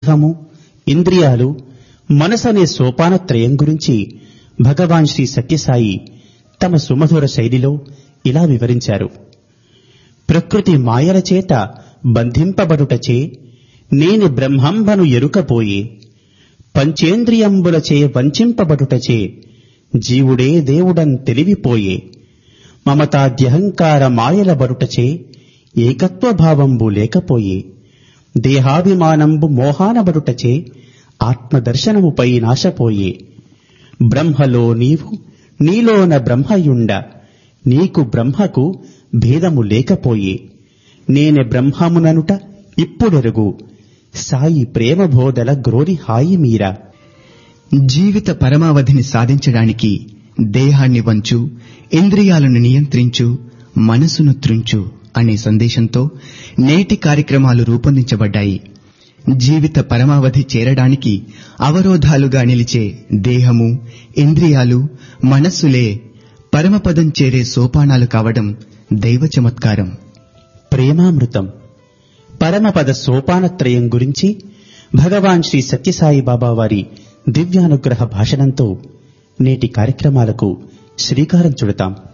దేహము ఇంద్రియాలు మనసు అనే సోపానత్రయం గురించి భగవాన్ శ్రీ సత్యసాయి తమ సుమధుర శైలిలో ఇలా వివరించారు ప్రకృతి మాయల చేత బంధింపబడుటచే నేను బ్రహ్మంబను ఎరుకపోయే పంచేంద్రియంబులచే వంచింపబడుటచే జీవుడే దేవుడన్ తెలివిపోయే మమతాద్యహంకార మాయల బడుటచే ఏకత్వ భావంబు లేకపోయే దేహాభిమానంబు మోహానబడుటచే ఆత్మదర్శనముపై నాశపోయే బ్రహ్మలో నీవు నీలోన బ్రహ్మయుండ నీకు బ్రహ్మకు భేదము లేకపోయే నేనె బ్రహ్మముననుట ఇప్పుడెరుగు సాయి ప్రేమ బోధల గ్రోరి హాయి మీరా జీవిత పరమావధిని సాధించడానికి దేహాన్ని వంచు ఇంద్రియాలను నియంత్రించు మనసును త్రుంచు అనే సందేశంతో నేటి కార్యక్రమాలు రూపొందించబడ్డాయి జీవిత పరమావధి చేరడానికి అవరోధాలుగా నిలిచే దేహము ఇంద్రియాలు మనస్సులే పరమపదం చేరే సోపానాలు కావడం దైవ చమత్కారం ప్రేమామృతం పరమపద సోపానత్రయం గురించి భగవాన్ శ్రీ సత్యసాయి బాబా వారి దివ్యానుగ్రహ భాషణంతో నేటి కార్యక్రమాలకు శ్రీకారం చుడతాం